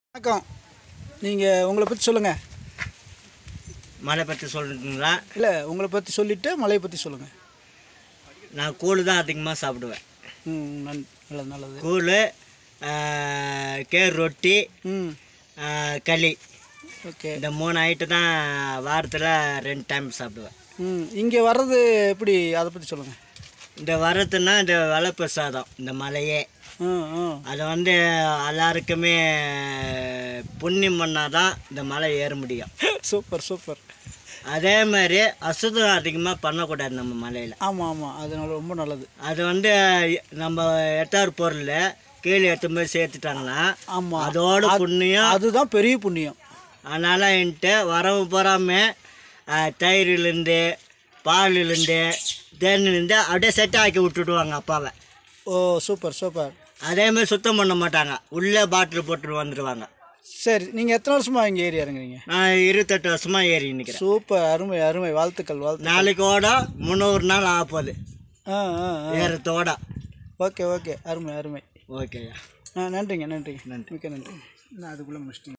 வணக்கம் நீங்கள் உங்களை பற்றி சொல்லுங்கள் மலை பற்றி சொல்லிட்டுங்களா இல்லை உங்களை பற்றி சொல்லிவிட்டு மலையை பற்றி சொல்லுங்கள் நான் கூழ் தான் அதிகமாக சாப்பிடுவேன் ம் நன் நல்லது நல்லது கூழ் கேர் ரொட்டி ம் ஆ, களி ஓகே இந்த மூணு ஐட்டம் தான் வாரத்தில் ரெண்டு டைம் சாப்பிடுவேன் ம் இங்கே வர்றது எப்படி அதை பற்றி சொல்லுங்கள் இந்த வரத்துன்னா இந்த வளர்ப்பு சாதம் இந்த மலையே ம் ம் அது வந்து எல்லாருக்குமே புண்ணியம் பண்ணால் தான் இந்த மலை ஏற முடியும் சூப்பர் சூப்பர் அதே மாதிரி அசுத்தம் அதிகமாக பண்ணக்கூடாது நம்ம மலையில் ஆமாம் ஆமாம் அது நல்ல- ரொம்ப நல்லது அது வந்து நம்ம எட்டாறு பொருள் கீழே எடுத்து போய் சேர்த்துட்டாங்கன்னா ஆமாம் அதோட புண்ணியம் அதுதான் பெரிய புண்ணியம் அதனால் என்கிட்ட வரவு போகாமல் தயிர்லேருந்து பாலிலேருந்து தேனிலேருந்து அப்படியே செட் ஆக்கி விட்டுடுவாங்க அப்பாவை ஓ சூப்பர் சூப்பர் அதே மாதிரி சுத்தம் பண்ண மாட்டாங்க உள்ளே பாட்டில் போட்டு வந்துடுவாங்க சரி நீங்கள் எத்தனை வருஷமாக இங்கே ஏறி இறங்குறீங்க நான் இருபத்தெட்டு வருஷமாக ஏறி நிற்கிறேன் சூப்பர் அருமை அருமை வாழ்த்துக்கள் வாழ்த்து நாளைக்கோட முந்நூறு நாள் ஆக போகுது ஆ ஆ ஆ. ஏறத்தோட ஓகே ஓகே அருமை அருமை ஓகேயா ஆ நன்றிங்க நன்றிங்க நன்றி மிக்க நன்றி நான் அதுக்குள்ளே முடிச்சிட்டேன்